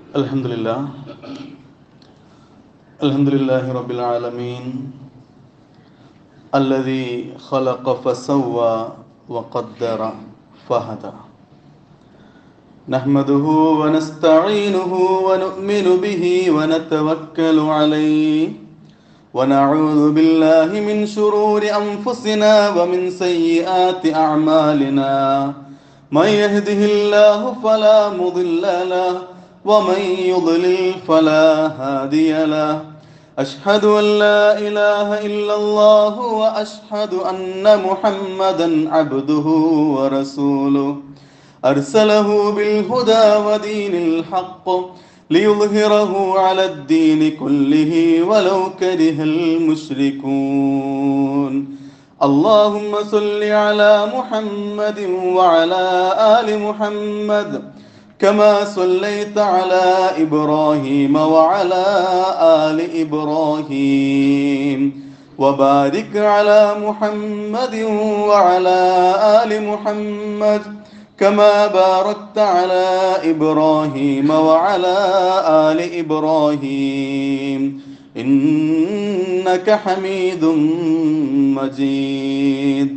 الحمد لله الحمد لله رب العالمين الذي خلق فسوى وقدر فهدى نحمده ونستعينه ونؤمن به ونتوكل عليه ونعوذ بالله من شرور انفسنا ومن سيئات اعمالنا من يهده الله فلا مضل له ومن يضلل فلا هادي له أشهد أن لا إله إلا الله وأشهد أن محمدا عبده ورسوله أرسله بالهدى ودين الحق ليظهره على الدين كله ولو كره المشركون اللهم صل على محمد وعلى آل محمد كما صليت على إبراهيم وعلى آل إبراهيم وبارك على محمد وعلى آل محمد كما باركت على إبراهيم وعلى آل إبراهيم إنك حميد مجيد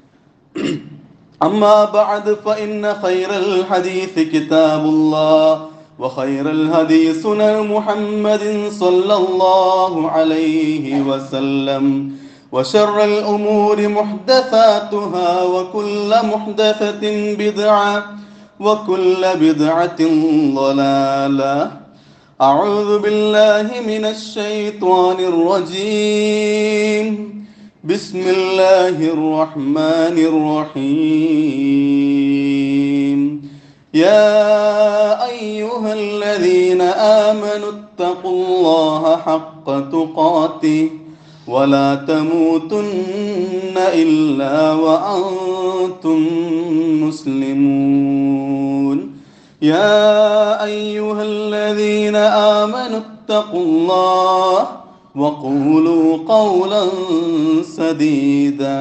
أما بعد فإن خير الحديث كتاب الله وخير الهدي سنن محمد صلى الله عليه وسلم وشر الأمور محدثاتها وكل محدثة بدعة وكل بدعة ضلالة أعوذ بالله من الشيطان الرجيم بسم الله الرحمن الرحيم يا أيها الذين آمنوا اتقوا الله حق تقاته ولا تموتن إلا وأنتم مسلمون يا أيها الذين آمنوا اتقوا الله وقولوا قولا سديدا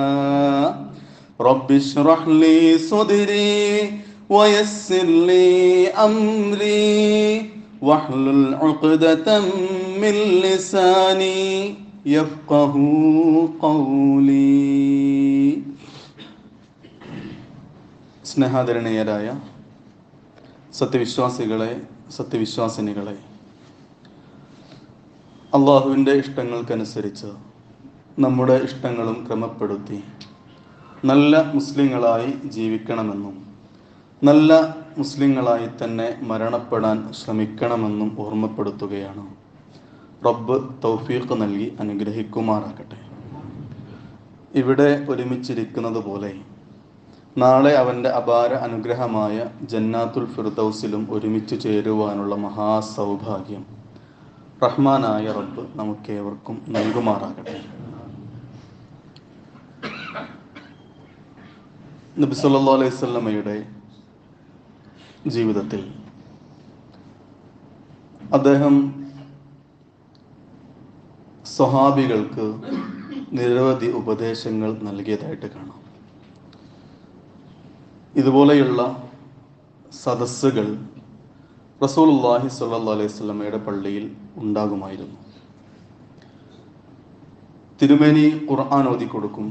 رب اشرح لي صدري ويسر لي أمري واحلل عقدة من لساني يفقه قولي സ്നേഹാദരണീയരായ സത്യവിശ്വാസികളെ സത്യവിശ്വാസിനികളെ അള്ളാഹുവിൻ്റെ ഇഷ്ടങ്ങൾക്കനുസരിച്ച് നമ്മുടെ ഇഷ്ടങ്ങളും ക്രമപ്പെടുത്തി നല്ല മുസ്ലിങ്ങളായി ജീവിക്കണമെന്നും നല്ല മുസ്ലിങ്ങളായി തന്നെ മരണപ്പെടാൻ ശ്രമിക്കണമെന്നും ഓർമ്മപ്പെടുത്തുകയാണ് റബ്ബ് തൗഫീഖ് നൽകി അനുഗ്രഹിക്കുമാറാകട്ടെ ഇവിടെ ഒരുമിച്ചിരിക്കുന്നത് പോലെ നാളെ അവൻ്റെ അപാര അനുഗ്രഹമായ ജന്നാത്തുൽ ഫിർദൌസിലും ഒരുമിച്ച് ചേരുവാനുള്ള മഹാസൗഭാഗ്യം റഹ്മാനായ റബ്ബ് നമുക്കേവർക്കും നൽകുമാറാകട്ടെ നബി സല്ലല്ലാഹു അലൈഹി വസല്ലമയുടെ ജീവിതത്തിൽ അദ്ദേഹം സ്വഹാബികൾക്ക് നിരവധി ഉപദേശങ്ങൾ നൽകിയതായിട്ട് കാണാം ഇതുപോലെയുള്ള സദസ്സുകൾ റസൂലുള്ളാഹി സ്വല്ലല്ലാഹു അലൈഹി വസല്ലമയുടെ പള്ളിയിൽ ഉണ്ടാകുമായിരുന്നു തിരുമേനി ഖുർആൻ ഓതി കൊടുക്കും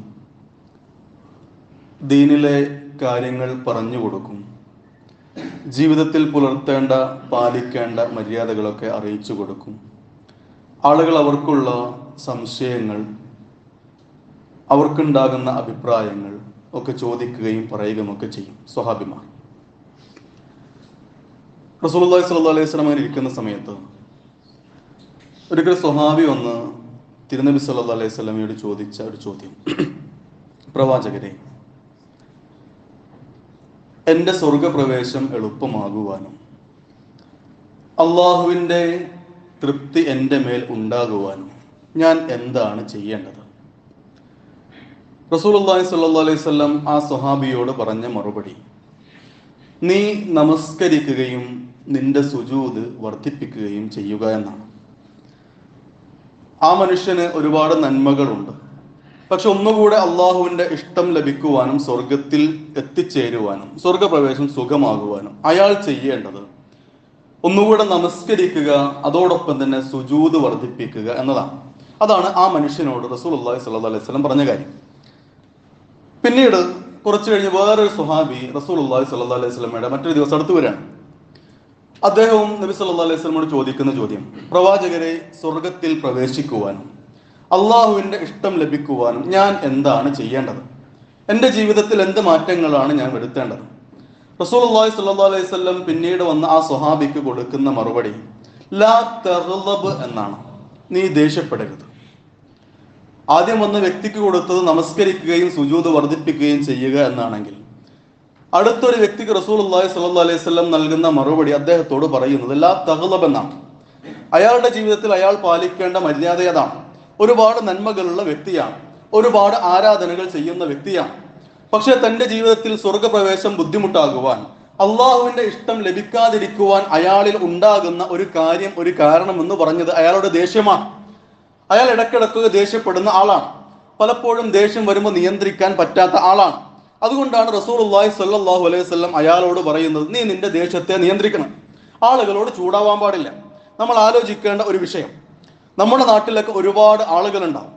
ദീനിലെ കാര്യങ്ങൾ പറഞ്ഞു കൊടുക്കും ജീവിതത്തിൽ പുലർത്തേണ്ട പാലിക്കേണ്ട മര്യാദകളൊക്കെ അറിയിച്ചു കൊടുക്കും ആളുകൾ അവർക്കുള്ള സംശയങ്ങൾ അവർക്കുണ്ടാകുന്ന അഭിപ്രായങ്ങൾ ഒക്കെ ചോദിക്കുകയും പറയുകയും ഒക്കെ ചെയ്യും സ്വഹാബിമാർ റസൂലുള്ളാഹി സ്വല്ലല്ലാഹു അലൈഹി വസല്ലം അങ്ങനെ ഇരിക്കുന്ന സമയത്ത് ഒരിക്കൽ സ്വഹാബി വന്ന് തിരുനബി സല്ലല്ലാഹു അലൈഹി വസല്ലമയോട് ചോദിച്ച ഒരു ചോദ്യം പ്രവാചകരെ എൻ്റെ സ്വർഗപ്രവേശം എളുപ്പമാകുവാനും അള്ളാഹുവിൻ്റെ തൃപ്തി എൻ്റെ മേൽ ഉണ്ടാകുവാനും ഞാൻ എന്താണ് ചെയ്യേണ്ടത് റസൂലുള്ളാഹി സ്വല്ലല്ലാഹു അലൈഹി വസല്ലം ആ സ്വഹാബിയോട് പറഞ്ഞ മറുപടി നീ നമസ്കരിക്കുകയും നിന്റെ സുജൂത് വർദ്ധിപ്പിക്കുകയും ചെയ്യുക എന്നാണ് ആ മനുഷ്യന് ഒരുപാട് നന്മകളുണ്ട് പക്ഷെ ഒന്നുകൂടെ അള്ളാഹുവിന്റെ ഇഷ്ടം ലഭിക്കുവാനും സ്വർഗത്തിൽ എത്തിച്ചേരുവാനും സ്വർഗപ്രവേശം സുഖമാകുവാനും അയാൾ ചെയ്യേണ്ടത് ഒന്നുകൂടെ നമസ്കരിക്കുക അതോടൊപ്പം തന്നെ സുജൂത് വർദ്ധിപ്പിക്കുക എന്നതാണ് അതാണ് ആ മനുഷ്യനോട് റസൂൽ അള്ളാഹി സ്വല്ലി അലൈഹി സ്വലം പറഞ്ഞ കാര്യം പിന്നീട് കുറച്ച് കഴിഞ്ഞ് വേറൊരു സുഹാബി റസൂൽ അള്ളാഹി സ്വല്ലി അലൈഹി സ്വലമയുടെ മറ്റൊരു ദിവസം അടുത്ത് വരികയാണ് അദ്ദേഹവും നബി സല്ലല്ലാഹു അലൈഹി വസല്ലമയോട് ചോദിക്കുന്ന ചോദ്യം പ്രവാചകരെ സ്വർഗത്തിൽ പ്രവേശിക്കുവാനും അള്ളാഹുവിന്റെ ഇഷ്ടം ലഭിക്കുവാനും ഞാൻ എന്താണ് ചെയ്യേണ്ടത് എൻ്റെ ജീവിതത്തിൽ എന്ത് മാറ്റങ്ങളാണ് ഞാൻ വരുത്തേണ്ടത് റസൂൽ അള്ളാഹി സല്ലല്ലാഹു അലൈഹി വസല്ലം പിന്നീട് വന്ന ആ സ്വഹാബിക്ക് കൊടുക്കുന്ന മറുപടി ലാ തഗ്ളബ് എന്നാണ് നീ ദേഷ്യപ്പെടരുത് ആദ്യം വന്ന വ്യക്തിക്ക് കൊടുത്തത് നമസ്കരിക്കുകയും സുജൂത് വർദ്ധിപ്പിക്കുകയും ചെയ്യുക എന്നാണെങ്കിൽ അടുത്തൊരു വ്യക്തിക്ക് റസൂൽ അള്ളാഹി സ്വല്ലല്ലാഹു അലൈഹി വസല്ലം നൽകുന്ന മറുപടി അദ്ദേഹത്തോട് പറയുന്നത് ലാ തഗ്ളബ് എന്നാണ് അയാളുടെ ജീവിതത്തിൽ അയാൾ പാലിക്കേണ്ട മര്യാദ അതാണ് ഒരുപാട് നന്മകളുള്ള വ്യക്തിയാണ് ഒരുപാട് ആരാധനകൾ ചെയ്യുന്ന വ്യക്തിയാണ് പക്ഷെ തന്റെ ജീവിതത്തിൽ സ്വർഗപ്രവേശം ബുദ്ധിമുട്ടാകുവാൻ അള്ളാഹുവിന്റെ ഇഷ്ടം ലഭിക്കാതിരിക്കുവാൻ അയാളിൽ ഉണ്ടാകുന്ന ഒരു കാര്യം ഒരു കാരണം എന്ന് പറഞ്ഞത് അയാളുടെ ദേഷ്യമാണ് അയാൾ ഇടക്കിടക്ക് ദേഷ്യപ്പെടുന്ന ആളാണ് പലപ്പോഴും ദേഷ്യം വരുമ്പോൾ നിയന്ത്രിക്കാൻ പറ്റാത്ത ആളാണ് അതുകൊണ്ടാണ് റസൂൽ അള്ളാഹി സല്ലാഹു അലൈഹി വസല്ലം അയാളോട് പറയുന്നത് നീ നിന്റെ ദേഷ്യത്തെ നിയന്ത്രിക്കണം ആളുകളോട് ചൂടാവാൻ പാടില്ല നമ്മൾ ആലോചിക്കേണ്ട ഒരു വിഷയം നമ്മുടെ നാട്ടിലൊക്കെ ഒരുപാട് ആളുകളുണ്ടാവും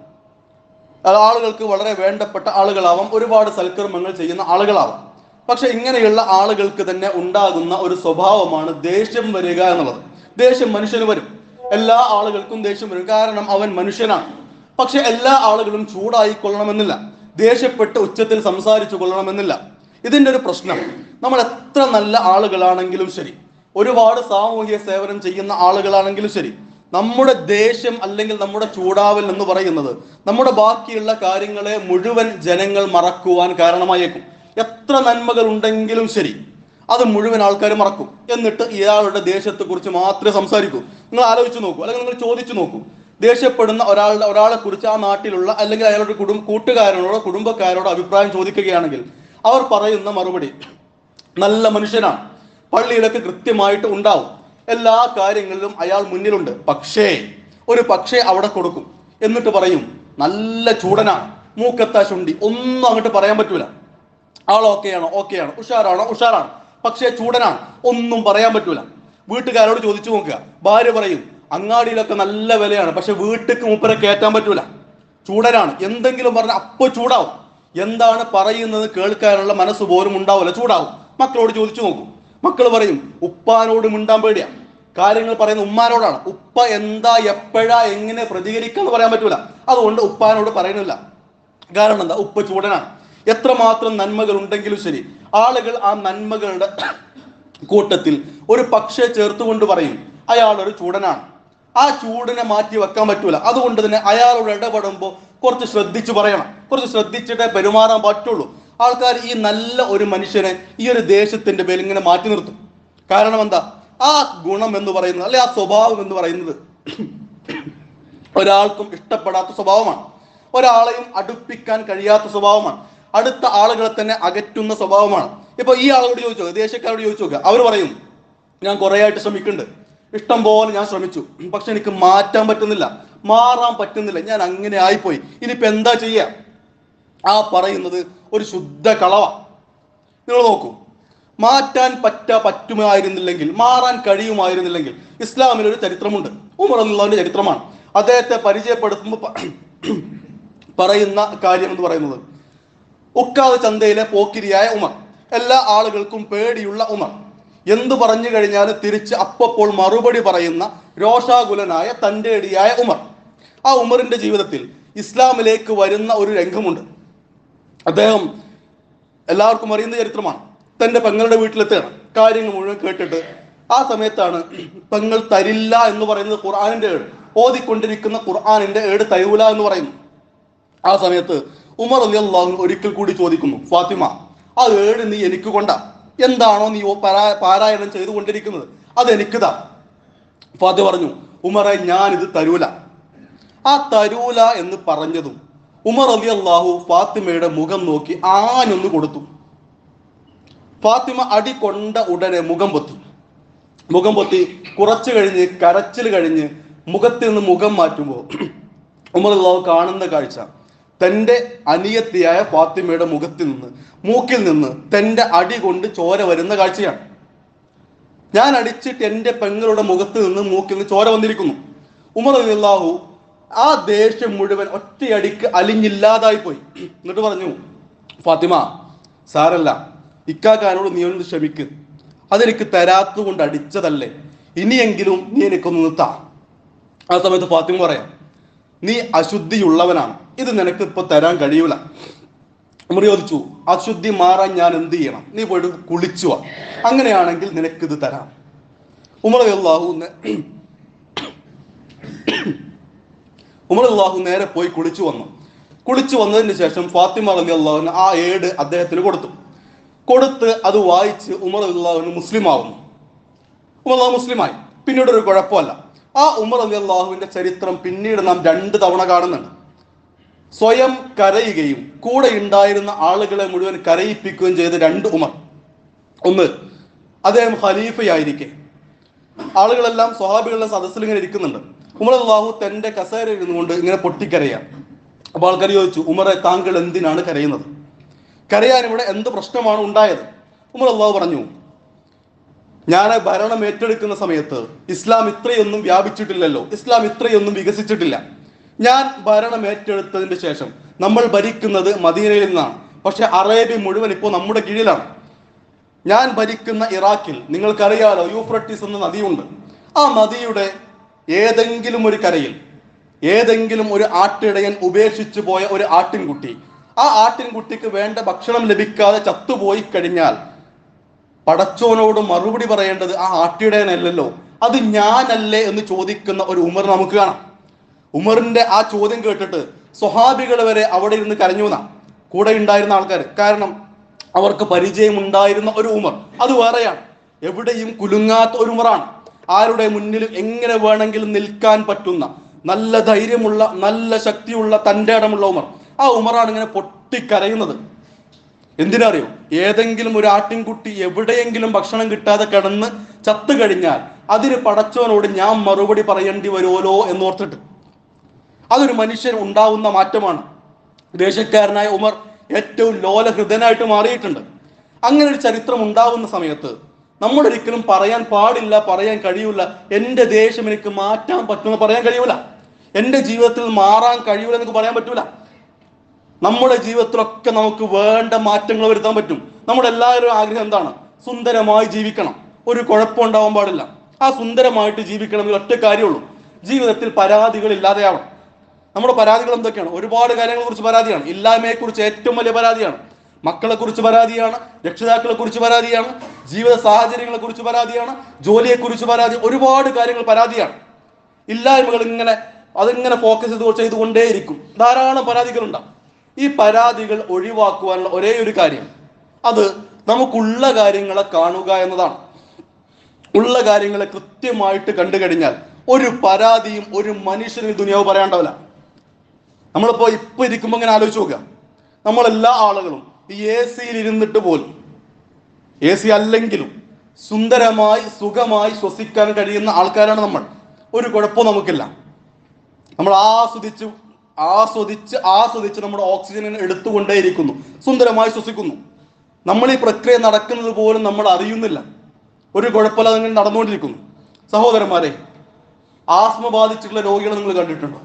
അത് ആളുകൾക്ക് വളരെ വേണ്ടപ്പെട്ട ആളുകളാവാം ഒരുപാട് സൽക്കർമ്മങ്ങൾ ചെയ്യുന്ന ആളുകളാവാം പക്ഷെ ഇങ്ങനെയുള്ള ആളുകൾക്ക് തന്നെ ഉണ്ടാകുന്ന ഒരു സ്വഭാവമാണ് ദേഷ്യം വരിക എന്നുള്ളത് ദേഷ്യം മനുഷ്യന് വരും എല്ലാ ആളുകൾക്കും ദേഷ്യം വരും കാരണം അവൻ മനുഷ്യനാണ് പക്ഷെ എല്ലാ ആളുകളും ചൂടായിക്കൊള്ളണമെന്നില്ല ദേഷ്യപ്പെട്ട് ഉച്ചത്തിൽ സംസാരിച്ചു കൊള്ളണമെന്നില്ല ഇതിന്റെ ഒരു പ്രശ്നം നമ്മൾ എത്ര നല്ല ആളുകളാണെങ്കിലും ശരി ഒരുപാട് സാമൂഹിക സേവനം ചെയ്യുന്ന ആളുകളാണെങ്കിലും ശരി നമ്മുടെ ദേഷ്യം അല്ലെങ്കിൽ നമ്മുടെ ചൂടാവൽ എന്ന് പറയുന്നത് നമ്മുടെ ബാക്കിയുള്ള കാര്യങ്ങളെ മുഴുവൻ ജനങ്ങൾ മറക്കുവാൻ കാരണമായേക്കും എത്ര നന്മകൾ ഉണ്ടെങ്കിലും ശരി അത് മുഴുവൻ ആൾക്കാർ മറക്കും എന്നിട്ട് ഇയാളുടെ ദേഷ്യത്തെ കുറിച്ച് മാത്രമേ സംസാരിക്കൂ നിങ്ങൾ ആലോചിച്ച് നോക്കൂ അല്ലെങ്കിൽ നിങ്ങൾ ചോദിച്ചു നോക്കൂ ദേഷ്യപ്പെടുന്ന ഒരാളുടെ ഒരാളെ കുറിച്ച് ആ നാട്ടിലുള്ള അല്ലെങ്കിൽ അയാളുടെ കുടുംബ കൂട്ടുകാരനോടോ കുടുംബക്കാരോടോ അഭിപ്രായം ചോദിക്കുകയാണെങ്കിൽ അവർ പറയുന്ന മറുപടി നല്ല മനുഷ്യനാണ് പള്ളിയിലൊക്കെ കൃത്യമായിട്ട് ഉണ്ടാവും എല്ലാ കാര്യങ്ങളിലും അയാൾ മുന്നിലുണ്ട് പക്ഷേ ഒരു പക്ഷേ അവിടെ കൊടുക്കും എന്നിട്ട് പറയും നല്ല ചൂടനാണ് മൂക്കത്താ ശുണ്ടി ഒന്നും അങ്ങോട്ട് പറയാൻ പറ്റൂല ആൾ ഓക്കെയാണോ ഓക്കെയാണ് ഉഷാറാണോ ഉഷാറാണ് പക്ഷേ ചൂടനാണ് ഒന്നും പറയാൻ പറ്റൂല വീട്ടുകാരോട് ചോദിച്ചു നോക്കുക ഭാര്യ പറയും അങ്ങാടിയിലൊക്കെ നല്ല വിലയാണ് പക്ഷെ വീട്ടിക്ക് മൂപ്പരെ കയറ്റാൻ പറ്റൂല ചൂടനാണ് എന്തെങ്കിലും പറഞ്ഞ അപ്പൊ ചൂടാവും എന്താണ് പറയുന്നത് കേൾക്കാനുള്ള മനസ്സ് പോലും ഉണ്ടാവില്ല ചൂടാവും മക്കളോട് ചോദിച്ചു നോക്കൂ മക്കൾ പറയും ഉപ്പാനോട് മിണ്ടാൻ പേടിയാ കാര്യങ്ങൾ പറയുന്ന ഉമ്മാനോടാണ് ഉപ്പ എന്താ എപ്പോഴാ എങ്ങനെ പ്രതികരിക്കാന്ന് പറയാൻ പറ്റൂല അതുകൊണ്ട് ഉപ്പാനോട് പറയുന്നില്ല കാരണം എന്താ ഉപ്പ ചൂടനാണ് എത്രമാത്രം നന്മകൾ ഉണ്ടെങ്കിലും ശരി ആളുകൾ ആ നന്മകളുടെ കൂട്ടത്തിൽ ഒരു പക്ഷേ ചേർത്തുകൊണ്ട് പറയും അയാൾ ഒരു ചൂടനാണ് ആ ചൂടിനെ മാറ്റി വെക്കാൻ പറ്റൂല അതുകൊണ്ട് തന്നെ അയാളോട് ഇടപെടുമ്പോൾ കുറച്ച് ശ്രദ്ധിച്ചു പറയണം കുറച്ച് ശ്രദ്ധിച്ചിട്ടേ പെരുമാറാൻ പറ്റുള്ളൂ ആൾക്കാർ ഈ നല്ല ഒരു മനുഷ്യനെ ഈ ഒരു ദേശത്തിന്റെ പേരിൽ ഇങ്ങനെ മാറ്റി നിർത്തും കാരണം എന്താ ആ ഗുണം എന്ന് പറയുന്നത് അല്ലെ ആ സ്വഭാവം എന്ന് പറയുന്നത് ഒരാൾക്കും ഇഷ്ടപ്പെടാത്ത സ്വഭാവമാണ് ഒരാളെയും അടുപ്പിക്കാൻ കഴിയാത്ത സ്വഭാവമാണ് അടുത്ത ആളുകളെ തന്നെ അകറ്റുന്ന സ്വഭാവമാണ് ഇപ്പൊ ഈ ആളോട് ചോദിച്ചു ദേശക്കാരോട് ചോദിച്ചു നോക്കുക അവർ പറയും ഞാൻ കുറെ ആയിട്ട് ശ്രമിക്കുന്നുണ്ട് ഇഷ്ടം പോലെ ഞാൻ ശ്രമിച്ചു പക്ഷെ എനിക്ക് മാറ്റാൻ പറ്റുന്നില്ല മാറാൻ പറ്റുന്നില്ല ഞാൻ അങ്ങനെ ആയിപ്പോയി ഇനിയിപ്പോ എന്താ ചെയ്യാ ആ പറയുന്നത് ഒരു ശുദ്ധ കളവ നിങ്ങൾ നോക്കൂ മാറ്റാൻ പറ്റ പറ്റുമായിരുന്നില്ലെങ്കിൽ മാറാൻ കഴിയുമായിരുന്നില്ലെങ്കിൽ ഇസ്ലാമിൽ ഒരു ചരിത്രമുണ്ട് ഉമർ അള്ളാഹുവിന്റെ ചരിത്രമാണ് അദ്ദേഹത്തെ പരിചയപ്പെടുത്തുമ്പോൾ പ- പറയുന്ന കാര്യം എന്ന് പറയുന്നത് ഉക്കാവ് ചന്തയിലെ പോക്കിരിയായ ഉമർ എല്ലാ ആളുകൾക്കും പേടിയുള്ള ഉമർ എന്തു പറഞ്ഞു കഴിഞ്ഞാൽ തിരിച്ച് അപ്പപ്പോൾ മറുപടി പറയുന്ന രോഷാകുലനായ തൻ്റെടിയായ ഉമർ ആ ഉമറിന്റെ ജീവിതത്തിൽ ഇസ്ലാമിലേക്ക് വരുന്ന ഒരു രംഗമുണ്ട് അദ്ദേഹം എല്ലാവർക്കും അറിയുന്ന ചരിത്രമാണ് തന്റെ പെങ്ങളുടെ വീട്ടിലെത്തുകയാണ് കാര്യങ്ങൾ മുഴുവൻ കേട്ടിട്ട് ആ സമയത്താണ് പെങ്ങൾ തരില്ല എന്ന് പറയുന്നത് ഖുർആാനിന്റെ ഏട് ഓതിക്കൊണ്ടിരിക്കുന്ന ഖുർആാനിന്റെ ഏട് തരൂല എന്ന് പറയുന്നു ആ സമയത്ത് ഉമർ അലി അള്ളാഹു ഒരിക്കൽ കൂടി ചോദിക്കുന്നു ഫാത്തിമ ആ ഏട് നീ എനിക്ക് കൊണ്ട എന്താണോ നീ ഓ പാരാ- പാരായണം ചെയ്തുകൊണ്ടിരിക്കുന്നത് അത് എനിക്കുതാ ഫാത്തിമ പറഞ്ഞു ഉമറെ ഞാൻ ഇത് തരൂല ആ തരൂല എന്ന് പറഞ്ഞതും ഉമർ അലി അള്ളാഹു ഫാത്തിമയുടെ മുഖം നോക്കി ആനൊന്ന് കൊടുത്തു ഫാത്തിമ അടി കൊണ്ട ഉടനെ മുഖം പൊത്തി മുഖം പൊത്തി കുറച്ചു കഴിഞ്ഞ് കരച്ചിൽ കഴിഞ്ഞ് മുഖത്തിൽ നിന്ന് മുഖം മാറ്റുമ്പോൾ ഉമർ അള്ളാഹു കാണുന്ന കാഴ്ച തന്റെ അനിയത്തിയായ ഫാത്തിമയുടെ മുഖത്തിൽ നിന്ന് മൂക്കിൽ നിന്ന് തന്റെ അടി കൊണ്ട് ചോര വരുന്ന കാഴ്ചയാണ് ഞാൻ അടിച്ചിട്ട് എൻ്റെ പെങ്ങളുടെ മുഖത്ത് നിന്ന് മൂക്കിൽ നിന്ന് ചോര വന്നിരിക്കുന്നു ഉമർ അള്ളാഹു ആ ദേഷ്യം മുഴുവൻ ഒറ്റയടിക്ക് അലിഞ്ഞില്ലാതായി പോയി എന്നിട്ട് പറഞ്ഞു ഫാത്തിമ സാരല്ല ഇക്കാക്കാനോട് നീ ഒന്ന് ക്ഷമിക്ക് അതെനിക്ക് തരാത്തുകൊണ്ട് അടിച്ചതല്ലേ ഇനിയെങ്കിലും നീ എനിക്കൊന്ന് നിർത്താ ആ സമയത്ത് ഫാത്തിമ പറയാം നീ അശുദ്ധിയുള്ളവനാണ് ഇത് നിനക്ക് ഇപ്പൊ തരാൻ കഴിയൂല ഉമർ ചോദിച്ചു അശുദ്ധി മാറാൻ ഞാൻ എന്ത് ചെയ്യണം നീ പോയിട്ട് കുളിച്ചു വാ അങ്ങനെയാണെങ്കിൽ നിനക്കിത് തരാം ഉമർ അള്ളാഹു ഉമർ അള്ളാഹു നേരെ പോയി കുളിച്ചു വന്നു കുളിച്ചു വന്നതിന് ശേഷം ഫാത്തിമ റലി അള്ളാഹുവിന് ആ ഏട് അദ്ദേഹത്തിന് കൊടുത്തു കൊടുത്ത് അത് വായിച്ച് ഉമർ അള്ളാഹുവിന് മുസ്ലിം ആവുന്നു ഉമർ അള്ളാഹു മുസ്ലിമായി പിന്നീട് ഒരു കുഴപ്പമല്ല ആ ഉമർ അലി അള്ളാഹുവിന്റെ ചരിത്രം പിന്നീട് നാം രണ്ട് തവണ കാണുന്നുണ്ട് സ്വയം കരയുകയും കൂടെ ഉണ്ടായിരുന്ന ആളുകളെ മുഴുവൻ കരയിപ്പിക്കുകയും ചെയ്ത രണ്ട് ഉമർ ഒന്ന് അദ്ദേഹം ഖലീഫയായിരിക്കെ ആളുകളെല്ലാം സ്വഹാബികളുടെ സദസ്സിൽ ഇങ്ങനെ ഇരിക്കുന്നുണ്ട് ഉമർ അള്ളാഹു തന്റെ കസേര ഇരുന്നുകൊണ്ട് ഇങ്ങനെ പൊട്ടിക്കരയാം അപ്പോൾ ആൾക്കാർ ചോദിച്ചു ഉമറെ താങ്കൾ എന്തിനാണ് കരയുന്നത് കരയാൻ ഇവിടെ എന്ത് പ്രശ്നമാണ് ഉണ്ടായത് ഉമർ അള്ളാഹു പറഞ്ഞു ഞാൻ ഭരണം ഏറ്റെടുക്കുന്ന സമയത്ത് ഇസ്ലാം ഇത്രയൊന്നും വ്യാപിച്ചിട്ടില്ലല്ലോ ഇസ്ലാം ഇത്രയൊന്നും വികസിച്ചിട്ടില്ല ഞാൻ ഭരണം ഏറ്റെടുത്തതിന് ശേഷം നമ്മൾ ഭരിക്കുന്നത് മദീനയിൽ നിന്നാണ് പക്ഷെ അറേബ്യ മുഴുവൻ ഇപ്പോൾ നമ്മുടെ കീഴിലാണ് ഞാൻ ഭരിക്കുന്ന ഇറാഖിൽ നിങ്ങൾക്കറിയാലോ യൂഫ്രട്ടീസ് എന്ന നദിയുണ്ട് ആ നദിയുടെ ഏതെങ്കിലും ഒരു കരയിൽ ഏതെങ്കിലും ഒരു ആട്ടിടയൻ ഉപേക്ഷിച്ചു പോയ ഒരു ആട്ടിൻകുട്ടി ആ ആട്ടിൻകുട്ടിക്ക് വേണ്ട ഭക്ഷണം ലഭിക്കാതെ ചത്തുപോയി കഴിഞ്ഞാൽ പടച്ചോനോട് മറുപടി പറയേണ്ടത് ആ ആട്ടിടയനല്ലല്ലോ അത് ഞാനല്ലേ എന്ന് ചോദിക്കുന്ന ഒരു ഉമർ നമുക്ക് കാണാം ഉമറിന്റെ ആ ചോദ്യം കേട്ടിട്ട് സ്വഹാബികൾ വരെ അവിടെ ഇരുന്ന് കരഞ്ഞു എന്നാ കൂടെ ഉണ്ടായിരുന്ന ആൾക്കാർ കാരണം അവർക്ക് പരിചയമുണ്ടായിരുന്ന ഒരു ഉമർ അത് വേറെയാണ് എവിടെയും കുലുങ്ങാത്ത ഒരു ഉമറാണ് ആരുടെ മുന്നിലും എങ്ങനെ വേണമെങ്കിലും നിൽക്കാൻ പറ്റുന്ന നല്ല ധൈര്യമുള്ള നല്ല ശക്തിയുള്ള തൻ്റെ ഇടമുള്ള ഉമർ ആ ഉമറാണ് ഇങ്ങനെ പൊട്ടിക്കരയുന്നത് എന്തിനാ അറിയോ ഏതെങ്കിലും ഒരു ആട്ടിൻകുട്ടി എവിടെയെങ്കിലും ഭക്ഷണം കിട്ടാതെ കിടന്ന് ചത്തു കഴിഞ്ഞാൽ അതിന് പടച്ചവനോട് ഞാൻ മറുപടി പറയേണ്ടി വരുമല്ലോ എന്നോർത്തിട്ട് അതൊരു മനുഷ്യൻ ഉണ്ടാവുന്ന മാറ്റമാണ് ദേശക്കാരനായ ഉമർ ഏറ്റവും ലോലഹൃദനായിട്ട് മാറിയിട്ടുണ്ട് അങ്ങനെ ഒരു ചരിത്രം ഉണ്ടാവുന്ന സമയത്ത് നമ്മൾ ഒരിക്കലും പറയാൻ പാടില്ല പറയാൻ കഴിയൂല എൻ്റെ ദേശം എനിക്ക് മാറ്റാൻ പറ്റുമെന്ന് പറയാൻ കഴിയൂല എൻ്റെ ജീവിതത്തിൽ മാറാൻ കഴിയൂല എന്നൊക്കെ പറയാൻ പറ്റൂല നമ്മുടെ ജീവിതത്തിലൊക്കെ നമുക്ക് വേണ്ട മാറ്റങ്ങൾ വരുത്താൻ പറ്റും നമ്മുടെ എല്ലാവരും ആഗ്രഹം എന്താണ് സുന്ദരമായി ജീവിക്കണം ഒരു കുഴപ്പമുണ്ടാവാൻ പാടില്ല ആ സുന്ദരമായിട്ട് ജീവിക്കണമെങ്കിൽ ഒറ്റ കാര്യമുള്ളൂ ജീവിതത്തിൽ പരാതികൾ ഇല്ലാതെയാവണം നമ്മുടെ പരാതികൾ എന്തൊക്കെയാണ് ഒരുപാട് കാര്യങ്ങളെ കുറിച്ച് പരാതിയാണ് ഇല്ലായ്മയെ കുറിച്ച് ഏറ്റവും വലിയ പരാതിയാണ് മക്കളെ കുറിച്ച് പരാതിയാണ് രക്ഷിതാക്കളെ കുറിച്ച് പരാതിയാണ് ജീവിത സാഹചര്യങ്ങളെ കുറിച്ച് പരാതിയാണ് ജോലിയെ കുറിച്ച് പരാതി ഒരുപാട് കാര്യങ്ങൾ പരാതിയാണ് ഇല്ലായ്മകൾ ഇങ്ങനെ അതിങ്ങനെ ഫോക്കസ് ചെയ്ത് ചെയ്തുകൊണ്ടേയിരിക്കും ധാരാളം പരാതികളുണ്ടാവും ഈ പരാതികൾ ഒഴിവാക്കുവാനുള്ള ഒരേ ഒരു കാര്യം അത് നമുക്കുള്ള കാര്യങ്ങളെ കാണുക എന്നതാണ് ഉള്ള കാര്യങ്ങളെ കൃത്യമായിട്ട് കണ്ടു കഴിഞ്ഞാൽ ഒരു പരാതിയും ഒരു മനുഷ്യന് ഈ ദുനിയാവ് പറയാണ്ടാവില്ല നമ്മളിപ്പോ ഇപ്പൊ ഇരിക്കുമ്പോ ഇങ്ങനെ ആലോചിച്ച് നോക്കുക നമ്മളെല്ലാ ആളുകളും ഈ എ സിയിൽ ഇരുന്നിട്ട് പോലും എ സി അല്ലെങ്കിലും സുന്ദരമായി സുഖമായി ശ്വസിക്കാൻ കഴിയുന്ന ആൾക്കാരാണ് നമ്മൾ ഒരു കുഴപ്പവും നമുക്കില്ല നമ്മൾ ആസ്വദിച്ച് ആസ്വദിച്ച് ആസ്വദിച്ച് നമ്മുടെ ഓക്സിജൻ എടുത്തുകൊണ്ടേയിരിക്കുന്നു സുന്ദരമായി ശ്വസിക്കുന്നു നമ്മൾ ഈ പ്രക്രിയ നടക്കുന്നത് പോലും നമ്മൾ അറിയുന്നില്ല ഒരു കുഴപ്പമില്ലാതെ ഇങ്ങനെ നടന്നുകൊണ്ടിരിക്കുന്നു സഹോദരന്മാരെ ആസ്മ ബാധിച്ചിട്ടുള്ള രോഗികളെ നിങ്ങൾ കണ്ടിട്ടുണ്ടോ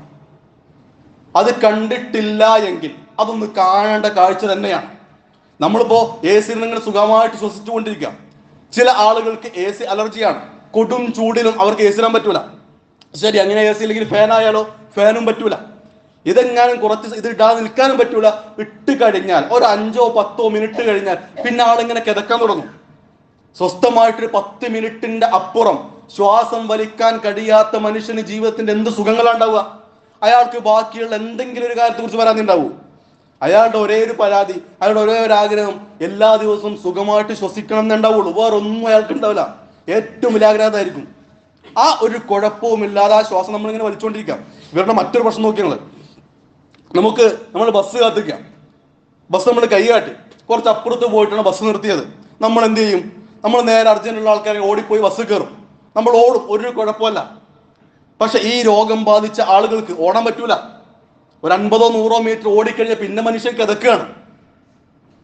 അത് കണ്ടിട്ടില്ല എങ്കിൽ അതൊന്ന് കാണേണ്ട കാഴ്ച തന്നെയാണ് നമ്മളിപ്പോ എ സിയിൽ നിങ്ങൾ സുഖമായിട്ട് ശ്വസിച്ചുകൊണ്ടിരിക്കാം ചില ആളുകൾക്ക് എ സി അലർജിയാണ് കൊടും ചൂടിലും അവർക്ക് എ സി ഇടാൻ പറ്റൂല ശരി അങ്ങനെ എ സി ഇല്ലെങ്കിൽ ഫാൻ ആയാലോ ഫാനും പറ്റൂല ഇതെങ്ങാനും കുറച്ച് ഇത് ഇടാതെ നിൽക്കാനും പറ്റൂല ഇട്ട് കഴിഞ്ഞാൽ ഒരു അഞ്ചോ പത്തോ മിനിറ്റ് കഴിഞ്ഞാൽ പിന്നെ ആളിങ്ങനെ കിതക്കാൻ തുടങ്ങും സ്വസ്ഥമായിട്ടൊരു പത്ത് മിനിറ്റിന്റെ അപ്പുറം ശ്വാസം വലിക്കാൻ കഴിയാത്ത മനുഷ്യന് ജീവിതത്തിന്റെ എന്ത് സുഖങ്ങളാ ഉണ്ടാവുക അയാൾക്ക് ബാക്കിയുള്ള എന്തെങ്കിലും ഒരു കാര്യത്തെ കുറിച്ച് പരാതി ഉണ്ടാവൂ അയാളുടെ ഒരേ ഒരു പരാതി അയാളുടെ ഒരേ ഒരു ആഗ്രഹം എല്ലാ ദിവസവും സുഖമായിട്ട് ശ്വസിക്കണം എന്നുണ്ടാവുള്ളൂ വേറെ ഒന്നും അയാൾക്ക് ഉണ്ടാവില്ല ഏറ്റവും വലിയ ആഗ്രഹമായിരിക്കും ആ ഒരു കുഴപ്പവും ഇല്ലാതെ ആ ശ്വാസം നമ്മളിങ്ങനെ വലിച്ചുകൊണ്ടിരിക്കാം ഇവരുടെ മറ്റൊരു പ്രശ്നം നോക്കിയാൽ നമുക്ക് നമ്മൾ ബസ് കാത്തിക്കാം ബസ് നമ്മൾ കൈകാട്ടി കുറച്ച് അപ്പുറത്ത് പോയിട്ടാണ് ബസ് നിർത്തിയത് നമ്മൾ എന്ത് ചെയ്യും നമ്മൾ നേരെ അർജന്റുള്ള ആൾക്കാരെ ഓടിപ്പോയി ബസ് കയറും നമ്മൾ ഓടും ഒരു കുഴപ്പമല്ല പക്ഷെ ഈ രോഗം ബാധിച്ച ആളുകൾക്ക് ഓടാൻ പറ്റൂല ഒരു അൻപതോ നൂറോ മീറ്റർ ഓടിക്കഴിഞ്ഞാൽ പിന്നെ മനുഷ്യൻ കിതക്കുകയാണ്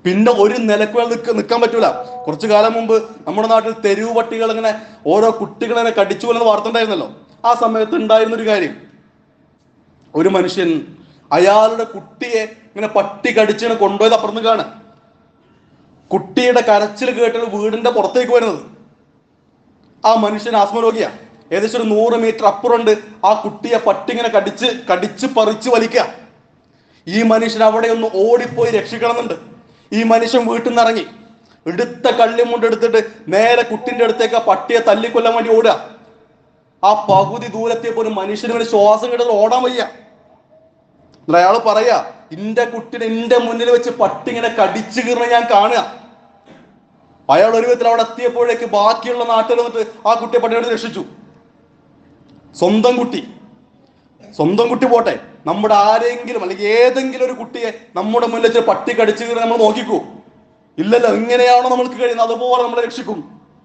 പിന്നെ ഒരു നിലക്ക് നിൽക്ക നിൽക്കാൻ പറ്റൂല കുറച്ചു കാലം മുമ്പ് നമ്മുടെ നാട്ടിൽ തെരുവ് പട്ടികൾ ഇങ്ങനെ ഓരോ കുട്ടികളെ കടിച്ചു കൊല്ലുന്ന വാർത്ത ഉണ്ടായിരുന്നല്ലോ ആ സമയത്ത് ഉണ്ടായിരുന്ന ഒരു കാര്യം ഒരു മനുഷ്യൻ അയാളുടെ കുട്ടിയെ ഇങ്ങനെ പട്ടി കടിച്ചിങ്ങനെ കൊണ്ടുപോയത് അപ്പുറത്ത് കാണാൻ കുട്ടിയുടെ കരച്ചിൽ കേട്ടിട്ട് വീടിന്റെ പുറത്തേക്ക് വരുന്നത് ആ മനുഷ്യൻ ആസ്മരോഗിയാ ഏകദേശം ഒരു നൂറ് മീറ്റർ അപ്പുറമുണ്ട് ആ കുട്ടിയെ പട്ടി ഇങ്ങനെ കടിച്ച് കടിച്ച് പറിച്ച് വലിക്കുക ഈ മനുഷ്യൻ അവിടെ ഒന്ന് ഓടിപ്പോയി രക്ഷിക്കണമെന്നുണ്ട് ഈ മനുഷ്യൻ വീട്ടിൽ നിന്ന് ഇറങ്ങി എടുത്ത കള്ളിമുണ്ട് എടുത്തിട്ട് നേരെ കുട്ടിന്റെ അടുത്തേക്ക് ആ പട്ടിയെ തല്ലിക്കൊല്ലാൻ വേണ്ടി ഓടുക ആ പകുതി ദൂരത്തെ ഒരു മനുഷ്യന് ഇങ്ങനെ ശ്വാസം കിട്ടുന്നത് ഓടാൻ വയ്യ എന്നിട്ട് അയാൾ പറയാ ഇന്റെ കുട്ടിനെ എന്റെ മുന്നിൽ വെച്ച് പട്ടി ഇങ്ങനെ കടിച്ചു കീറണ ഞാൻ കാണുക അയാൾ ഒരു വിധത്തിൽ അവിടെ എത്തിയപ്പോഴേക്ക് ബാക്കിയുള്ള നാട്ടിൽ വന്നിട്ട് ആ കുട്ടിയെ പട്ടിയോട് രക്ഷിച്ചു സ്വന്തം കുട്ടി സ്വന്തം കുട്ടി പോട്ടെ നമ്മുടെ ആരെങ്കിലും അല്ലെങ്കിൽ ഏതെങ്കിലും ഒരു കുട്ടിയെ നമ്മുടെ മുന്നിൽ വെച്ച് പട്ടി കടിച്ചു കീറി നമ്മൾ നോക്കിക്കൂ ഇല്ലല്ലോ ഇങ്ങനെയാണോ നമ്മൾക്ക് കഴിയുന്നത് അതുപോലെ നമ്മളെ രക്ഷിക്കും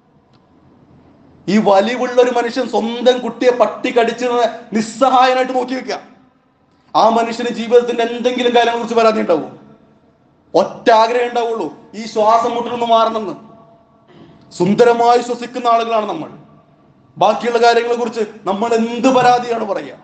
ഈ വലിവുള്ള ഒരു മനുഷ്യൻ സ്വന്തം കുട്ടിയെ പട്ടി കടിച്ചു നിസ്സഹായനായിട്ട് നോക്കി വെക്കുക ആ മനുഷ്യന് ജീവിതത്തിന്റെ എന്തെങ്കിലും കാര്യങ്ങളെ കുറിച്ച് പരാതി ഉണ്ടാവും ഒറ്റ ആഗ്രഹം ഉണ്ടാവുള്ളൂ ഈ ശ്വാസം മുട്ടലൊന്ന് മാറണമെന്ന് സുന്ദരമായി ശ്വസിക്കുന്ന ആളുകളാണ് നമ്മൾ ബാക്കിയുള്ള കാര്യങ്ങളെ കുറിച്ച് നമ്മൾ എന്ത് പരാതിയാണ് പറയുക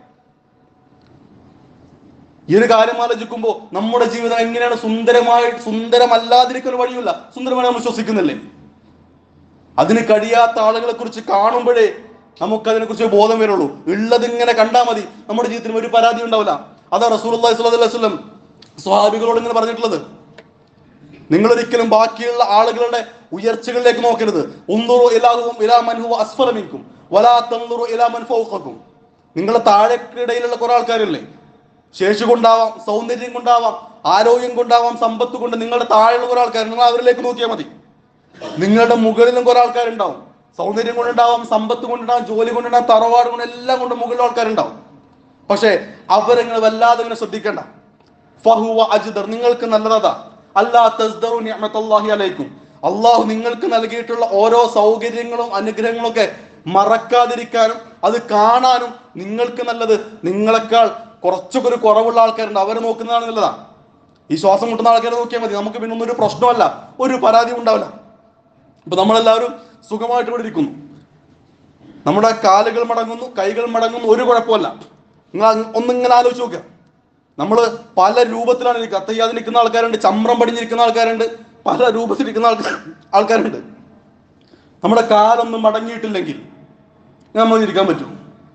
ഈ ഒരു കാര്യം ആലോചിക്കുമ്പോൾ നമ്മുടെ ജീവിതം എങ്ങനെയാണ് സുന്ദരമായി സുന്ദരമല്ലാതിരിക്കുന്ന ഒരു വഴിയില്ല സുന്ദരമായി നമ്മൾ ശ്വസിക്കുന്നില്ലേ അതിന് കഴിയാത്ത ആളുകളെ കുറിച്ച് കാണുമ്പോഴേ നമുക്ക് അതിനെ കുറിച്ച് ബോധം വരുള്ളൂ ഉള്ളത് ഇങ്ങനെ കണ്ടാൽ മതി നമ്മുടെ ജീവിതത്തിൽ ഒരു പരാതി ഉണ്ടാവില്ല അതാ റസൂൽ വസ്ലം സ്വാഭാവികളോട് ഇങ്ങനെ പറഞ്ഞിട്ടുള്ളത് നിങ്ങൾ ഒരിക്കലും ബാക്കിയുള്ള ആളുകളുടെ ഉയർച്ചകളിലേക്ക് നോക്കരുത് ഉന്തുറു ഇലാഹുവും ഇലാ മൻഹു അസ്ഫലമിക്കും വലാ തന്തുറു ഇലാ മൻഫൗക്കും നിങ്ങളെ താഴെക്കിടയിലുള്ള കുറെ ആൾക്കാരില്ലേ ശേഷി കൊണ്ടാവാം സൗന്ദര്യം കൊണ്ടാവാം ആരോഗ്യം കൊണ്ടാവാം സമ്പത്ത് കൊണ്ട് നിങ്ങളുടെ താഴെയുള്ള കുറെ ആൾക്കാർ നിങ്ങൾ അവരിലേക്ക് നോക്കിയാൽ മതി നിങ്ങളുടെ മുകളിലും കുറെ ആൾക്കാരുണ്ടാവും സൗന്ദര്യം കൊണ്ടുണ്ടാവാം സമ്പത്ത് കൊണ്ടുണ്ടാവും ജോലി കൊണ്ടുണ്ടാവും തറവാട് കൊണ്ട് എല്ലാം കൊണ്ട് മുകളിൽ ആൾക്കാരുണ്ടാവും പക്ഷേ അവരെങ്ങനെ വല്ലാതെ ഇങ്ങനെ ശ്രദ്ധിക്കണ്ട ഫഹുവ അജ്ദർ നിങ്ങൾക്ക് നല്ലതാ അല്ലാ തസ്ദറു നിഅമത്തല്ലാഹി അലൈക്കും അള്ളാഹു നിങ്ങൾക്ക് നൽകിയിട്ടുള്ള ഓരോ സൗകര്യങ്ങളും അനുഗ്രഹങ്ങളും ഒക്കെ മറക്കാതിരിക്കാനും അത് കാണാനും നിങ്ങൾക്ക് നല്ലത് നിങ്ങളെക്കാൾ കുറച്ചൊക്കെ ഒരു കുറവുള്ള ആൾക്കാരുണ്ട് അവരെ നോക്കുന്നതാണ് നല്ലതാ ഈ ശ്വാസം മുട്ടുന്ന ആൾക്കാരെ നോക്കിയാൽ മതി നമുക്ക് പിന്നെ ഒന്നും ഒരു പ്രശ്നമല്ല ഒരു പരാതി ഉണ്ടാവില്ല ഇപ്പൊ നമ്മളെല്ലാവരും സുഖമായിട്ട് ഇവിടെ ഇരിക്കുന്നു നമ്മുടെ കാലുകൾ മടങ്ങുന്നു കൈകൾ മടങ്ങുന്നു ഒരു കുഴപ്പമല്ല നിങ്ങൾ അങ് ഒന്നിങ്ങനെ ആലോചിച്ച് നോക്കുക നമ്മൾ പല രൂപത്തിലാണ് ഇരിക്കുക അത്തയ്യാതെ നിൽക്കുന്ന ആൾക്കാരുണ്ട് ചമ്രം പടിഞ്ഞിരിക്കുന്ന ആൾക്കാരുണ്ട് പല രൂപത്തിലിരിക്കുന്ന ആൾക്കാർ ആൾക്കാരുണ്ട് നമ്മുടെ കാലൊന്നും മടങ്ങിയിട്ടില്ലെങ്കിൽ നമ്മൾ ഇരിക്കാൻ പറ്റും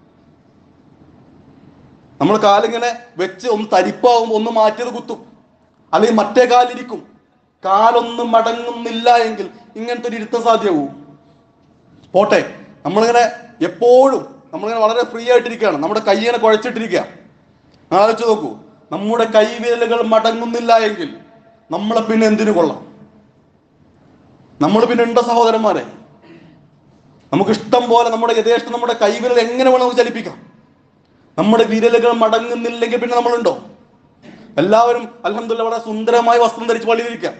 നമ്മൾ കാലിങ്ങനെ വെച്ച് ഒന്ന് തരിപ്പാവുമ്പോൾ ഒന്ന് മാറ്റിയത് കുത്തും അല്ലെങ്കിൽ മറ്റേ കാലിരിക്കും കാലൊന്നും മടങ്ങുന്നില്ല എങ്കിൽ ഇങ്ങനത്തെ ഒരു ഇരുത്തം സാധ്യമാവും പോട്ടെ നമ്മളിങ്ങനെ എപ്പോഴും നമ്മളിങ്ങനെ വളരെ ഫ്രീ ആയിട്ടിരിക്കുകയാണ് നമ്മുടെ കൈ ഇങ്ങനെ കുഴച്ചിട്ടിരിക്കുക ആലോചിച്ച് നോക്കൂ നമ്മുടെ കൈവിരലുകൾ മടങ്ങുന്നില്ല എങ്കിൽ നമ്മളെ പിന്നെ എന്തിനു കൊള്ളാം നമ്മൾ പിന്നെ ഉണ്ടോ സഹോദരന്മാരെ നമുക്ക് ഇഷ്ടം പോലെ നമ്മുടെ യഥേഷ്ടം നമ്മുടെ കൈവിരൽ എങ്ങനെ വേണം നമുക്ക് ചലിപ്പിക്കാം നമ്മുടെ വിരലുകൾ മടങ്ങുന്നില്ലെങ്കിൽ പിന്നെ നമ്മളുണ്ടോ എല്ലാവരും അലഹമില്ല വളരെ സുന്ദരമായ വസ്ത്രം ധരിച്ച് പള്ളിയിരിക്കാം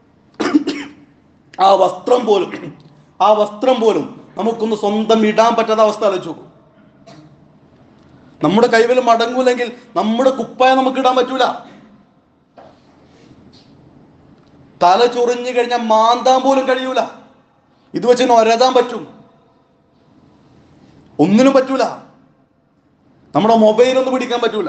ആ വസ്ത്രം പോലും ആ വസ്ത്രം പോലും നമുക്കൊന്ന് സ്വന്തം ഇടാൻ പറ്റാത്ത അവസ്ഥ ആലോചിച്ച് നോക്കൂ നമ്മുടെ കൈവിൽ മടങ്ങൂലെങ്കിൽ നമ്മുടെ കുപ്പായ നമുക്ക് ഇടാൻ പറ്റൂല തല ചൊറിഞ്ഞു കഴിഞ്ഞാൽ മാന്താൻ പോലും കഴിയൂല ഇത് വെച്ച് ഇങ്ങനെ ഒരതാൻ പറ്റും ഒന്നിനും പറ്റൂല നമ്മുടെ മൊബൈൽ ഒന്നും പിടിക്കാൻ പറ്റൂല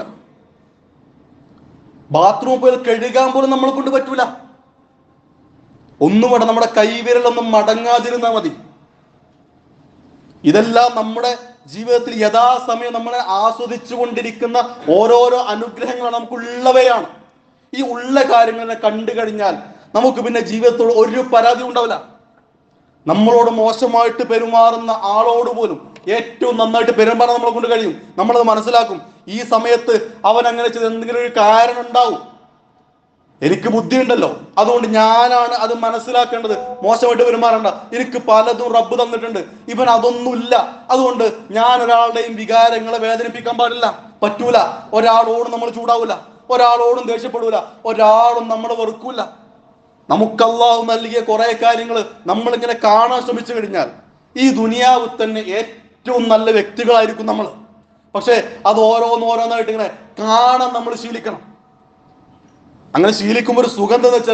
ബാത്റൂം പോയി കഴുകാൻ പോലും നമ്മളെ കൊണ്ട് പറ്റൂല ഒന്നും വേണ്ട നമ്മുടെ കൈവിരലൊന്നും മടങ്ങാതിരുന്നാ മതി ഇതെല്ലാം നമ്മുടെ ജീവിതത്തിൽ യഥാസമയം നമ്മളെ ആസ്വദിച്ചു കൊണ്ടിരിക്കുന്ന ഓരോരോ അനുഗ്രഹങ്ങളാണ് നമുക്കുള്ളവയാണ് ഈ ഉള്ള കാര്യങ്ങളെ കണ്ടു കഴിഞ്ഞാൽ നമുക്ക് പിന്നെ ജീവിതത്തോട് ഒരു പരാതി ഉണ്ടാവില്ല നമ്മളോട് മോശമായിട്ട് പെരുമാറുന്ന ആളോട് പോലും ഏറ്റവും നന്നായിട്ട് പെരുമാറാൻ നമ്മളെ കൊണ്ട് കഴിയും നമ്മളത് മനസ്സിലാക്കും ഈ സമയത്ത് അവൻ അങ്ങനെ ചെയ്ത് എന്തെങ്കിലും ഒരു കാരണം ഉണ്ടാവും എനിക്ക് ബുദ്ധിയുണ്ടല്ലോ അതുകൊണ്ട് ഞാനാണ് അത് മനസ്സിലാക്കേണ്ടത് മോശമായിട്ട് പെരുമാറണ്ട എനിക്ക് പലതും റബ്ബ് തന്നിട്ടുണ്ട് ഇവൻ അതൊന്നുമില്ല അതുകൊണ്ട് ഞാൻ ഒരാളുടെയും വികാരങ്ങളെ വേദനിപ്പിക്കാൻ പാടില്ല പറ്റൂല ഒരാളോടും നമ്മൾ ചൂടാവൂല ഒരാളോടും ദേഷ്യപ്പെടൂല ഒരാളും നമ്മളെ വെറുക്കൂല നമുക്ക് അള്ളാഹു നൽകിയ കുറെ കാര്യങ്ങൾ നമ്മൾ ഇങ്ങനെ കാണാൻ ശ്രമിച്ചു കഴിഞ്ഞാൽ ഈ ദുനിയാവ് തന്നെ ഏറ്റവും നല്ല വ്യക്തികളായിരിക്കും നമ്മൾ പക്ഷേ അത് ഓരോന്നോരോന്നായിട്ട് ഇങ്ങനെ കാണാൻ നമ്മൾ ശീലിക്കണം അങ്ങനെ ശീലിക്കുമ്പോൾ ഒരു സുഖം എന്താന്ന് വെച്ചാല്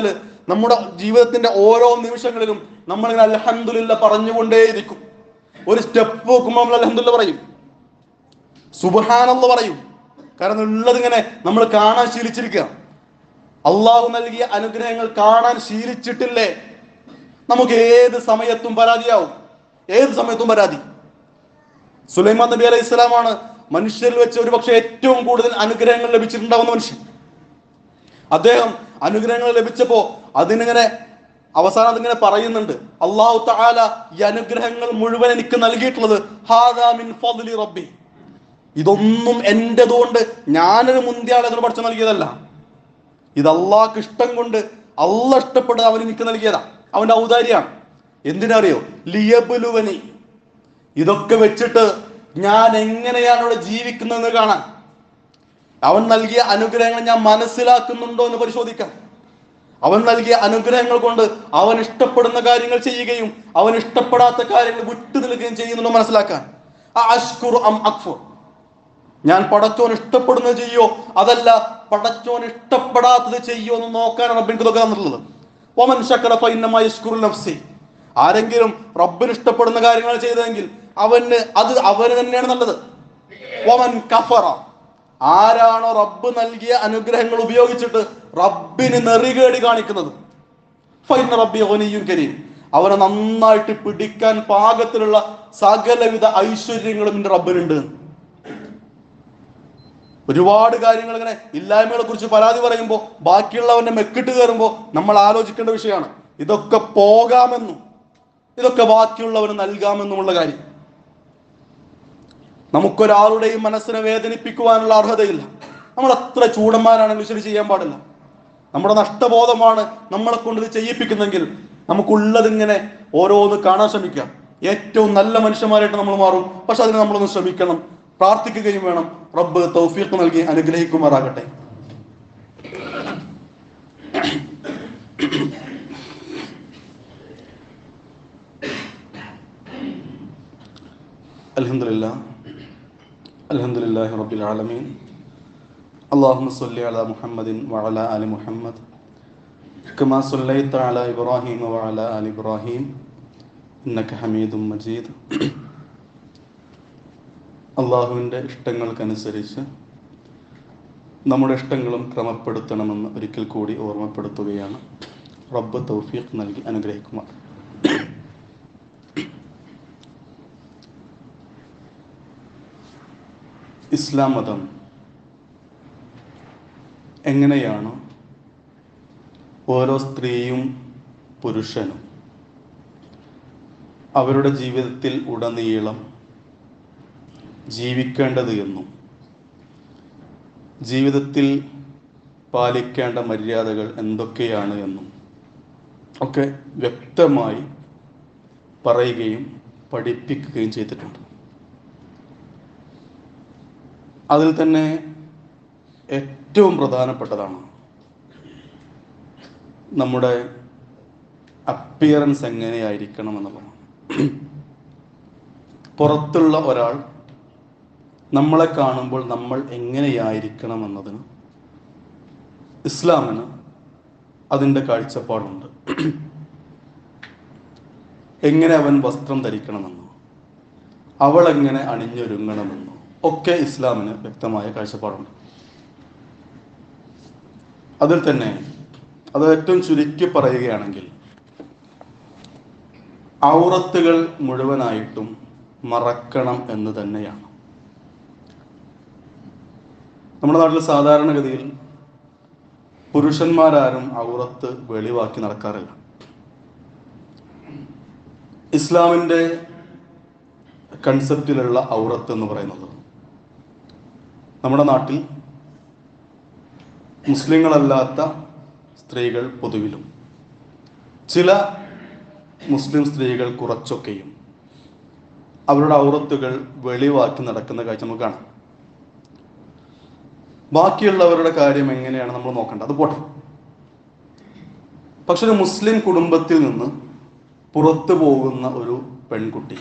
നമ്മുടെ ജീവിതത്തിന്റെ ഓരോ നിമിഷങ്ങളിലും നമ്മളിങ്ങനെ അലഹന്തുലില്ല പറഞ്ഞുകൊണ്ടേയിരിക്കും ഒരു സ്റ്റെപ്പ് വെക്കുമ്പോൾ നമ്മൾ അലഹന്തുല്ല പറയും സുബഹാനെന്ന് പറയും കാരണം ഉള്ളത് ഇങ്ങനെ നമ്മൾ കാണാൻ ശീലിച്ചിരിക്കുക അള്ളാഹു നൽകിയ അനുഗ്രഹങ്ങൾ കാണാൻ ശീലിച്ചിട്ടില്ലേ നമുക്ക് ഏത് സമയത്തും പരാതിയാവും ഏത് സമയത്തും പരാതി സുലൈമാൻ നബി അലൈഹി ഇസ്ലാമാണ് മനുഷ്യരിൽ വെച്ച് ഒരു പക്ഷേ ഏറ്റവും കൂടുതൽ അനുഗ്രഹങ്ങൾ ലഭിച്ചിട്ടുണ്ടാവുന്ന മനുഷ്യൻ അദ്ദേഹം അനുഗ്രഹങ്ങൾ ലഭിച്ചപ്പോ അതിനിങ്ങനെ അവസാനം അതിങ്ങനെ പറയുന്നുണ്ട് അള്ളാഹു തആല ഈ അനുഗ്രഹങ്ങൾ മുഴുവൻ എനിക്ക് നൽകിയിട്ടുള്ളത് ഹാദാ മിൻ ഫദ്ലി റബ്ബി ഇതൊന്നും എന്റേതുകൊണ്ട് ഞാനൊരു മുന്തിയാളെന്ന് പഠിച്ചു നൽകിയതല്ല ഇത് അള്ളാഹ്ക്ക് ഇഷ്ടം കൊണ്ട് അള്ള ഇഷ്ടപ്പെടുക അവൻ എനിക്ക് നൽകിയതാ അവന്റെ ഔദാര്യാണ് എന്തിനറിയോ ലിയബുലുവനി ഇതൊക്കെ വെച്ചിട്ട് ഞാൻ എങ്ങനെയാണ് ഇവിടെ ജീവിക്കുന്നതെന്ന് കാണാൻ അവൻ നൽകിയ അനുഗ്രഹങ്ങൾ ഞാൻ മനസ്സിലാക്കുന്നുണ്ടോ എന്ന് പരിശോധിക്കാൻ അവൻ നൽകിയ അനുഗ്രഹങ്ങൾ കൊണ്ട് അവൻ ഇഷ്ടപ്പെടുന്ന കാര്യങ്ങൾ ചെയ്യുകയും അവൻ ഇഷ്ടപ്പെടാത്ത കാര്യങ്ങൾ വിട്ടു നിൽക്കുകയും ചെയ്യുന്നുണ്ടോ മനസ്സിലാക്കാൻ ആ അഷ്കുർ അം അക്ഫുർ ഞാൻ പടച്ചോൻ ഇഷ്ടപ്പെടുന്നത് ചെയ്യോ അതല്ല പടച്ചോൻ ഇഷ്ടപ്പെടാത്തത് ചെയ്യോ എന്ന് നോക്കാനാണ് റബ്ബിന് ഇതൊക്കെ തന്നിട്ടുള്ളത് ഒമൻ ശക്കറ ഫൈനമായി നഫ്സി ആരെങ്കിലും റബ്ബിന് ഇഷ്ടപ്പെടുന്ന കാര്യങ്ങൾ ചെയ്തതെങ്കിൽ അവന് അത് അവന് തന്നെയാണ് നല്ലത് ഒമൻ കഫറ ആരാണോ റബ്ബ് നൽകിയ അനുഗ്രഹങ്ങൾ ഉപയോഗിച്ചിട്ട് റബ്ബിന് നെറികേടി കാണിക്കുന്നത് ഫൈന റബ്ബി ഗനിയ്യുൻ കരീം അവനെ നന്നായിട്ട് പിടിക്കാൻ പാകത്തിലുള്ള സകലവിധ ഐശ്വര്യങ്ങളും എന്റെ റബ്ബിനുണ്ട് ഒരുപാട് കാര്യങ്ങൾ ഇങ്ങനെ ഇല്ലായ്മകളെ കുറിച്ച് പരാതി പറയുമ്പോൾ ബാക്കിയുള്ളവന്റെ മെക്കിട്ട് കയറുമ്പോൾ നമ്മൾ ആലോചിക്കേണ്ട വിഷയമാണ് ഇതൊക്കെ പോകാമെന്നും ഇതൊക്കെ ബാക്കിയുള്ളവന് നൽകാമെന്നുമുള്ള കാര്യം നമുക്കൊരാളുടെയും മനസ്സിനെ വേദനിപ്പിക്കുവാനുള്ള അർഹതയില്ല നമ്മൾ എത്ര ചൂടന്മാരാണെങ്കിലും ശരി ചെയ്യാൻ പാടില്ല നമ്മുടെ നഷ്ടബോധമാണ് നമ്മളെ കൊണ്ട് ഇത് ചെയ്യിപ്പിക്കുന്നെങ്കിൽ നമുക്കുള്ളത് ഇങ്ങനെ ഓരോന്ന് കാണാൻ ശ്രമിക്കാം ഏറ്റവും നല്ല മനുഷ്യന്മാരായിട്ട് നമ്മൾ മാറും പക്ഷെ അതിന് നമ്മളൊന്ന് ശ്രമിക്കണം പ്രാർത്ഥിക്കുകയും വേണം റബ്ബ് തൗഫീഖ് നൽകി അനുഗ്രഹിക്കുമാറാകട്ടെ അൽഹംദുലില്ലാ അൽഹംദുലില്ലാഹി റബ്ബിൽ ആലമീൻ اللهم صل على محمد وعلى آل محمد كما صليت على إبراهيم وعلى آل إبراهيم إنك حميد مجيد അള്ളാഹുവിൻ്റെ ഇഷ്ടങ്ങൾക്കനുസരിച്ച് നമ്മുടെ ഇഷ്ടങ്ങളും ക്രമപ്പെടുത്തണമെന്ന് ഒരിക്കൽ കൂടി ഓർമ്മപ്പെടുത്തുകയാണ് റബ്ബ് തൗഫീഖ് നൽകി അനുഗ്രഹിക്കുമാർ ഇസ്ലാം മതം എങ്ങനെയാണ് ഓരോ സ്ത്രീയും പുരുഷനും അവരുടെ ജീവിതത്തിൽ ഉടനീളം ജീവിക്കേണ്ടത് എന്നും ജീവിതത്തിൽ പാലിക്കേണ്ട മര്യാദകൾ എന്തൊക്കെയാണ് എന്നും ഒക്കെ വ്യക്തമായി പറയുകയും പഠിപ്പിക്കുകയും ചെയ്തിട്ടുണ്ട് അതിൽ തന്നെ ഏറ്റവും പ്രധാനപ്പെട്ടതാണ് നമ്മുടെ അപ്പിയറൻസ് എങ്ങനെയായിരിക്കണം എന്നുള്ളതാണ് പുറത്തുള്ള ഒരാൾ നമ്മളെ കാണുമ്പോൾ നമ്മൾ എങ്ങനെയായിരിക്കണം എന്നതിന് ഇസ്ലാമിന് അതിൻ്റെ കാഴ്ചപ്പാടുണ്ട് എങ്ങനെ അവൻ വസ്ത്രം ധരിക്കണമെന്നോ അവൾ എങ്ങനെ അണിഞ്ഞൊരുങ്ങണമെന്നോ ഒക്കെ ഇസ്ലാമിന് വ്യക്തമായ കാഴ്ചപ്പാടുണ്ട് അതിൽ തന്നെ അത് ഏറ്റവും ചുരുക്കി പറയുകയാണെങ്കിൽ ഔറത്തുകൾ മുഴുവനായിട്ടും മറക്കണം എന്ന് തന്നെയാണ് നമ്മുടെ നാട്ടിൽ സാധാരണഗതിയിൽ പുരുഷന്മാരാരും ഔറത്ത് വെളിവാക്കി നടക്കാറില്ല ഇസ്ലാമിൻ്റെ കൺസെപ്റ്റിലുള്ള ഔറത്ത് എന്ന് പറയുന്നത് നമ്മുടെ നാട്ടിൽ മുസ്ലിങ്ങളല്ലാത്ത സ്ത്രീകൾ പൊതുവിലും ചില മുസ്ലിം സ്ത്രീകൾ കുറച്ചൊക്കെയും അവരുടെ ഔറത്തുകൾ വെളിവാക്കി നടക്കുന്ന കാഴ്ച നമുക്ക് കാണാം ബാക്കിയുള്ളവരുടെ കാര്യം എങ്ങനെയാണ് നമ്മൾ നോക്കേണ്ടത് അത് പോട്ടെ പക്ഷെ ഒരു മുസ്ലിം കുടുംബത്തിൽ നിന്ന് പുറത്തു പോകുന്ന ഒരു പെൺകുട്ടി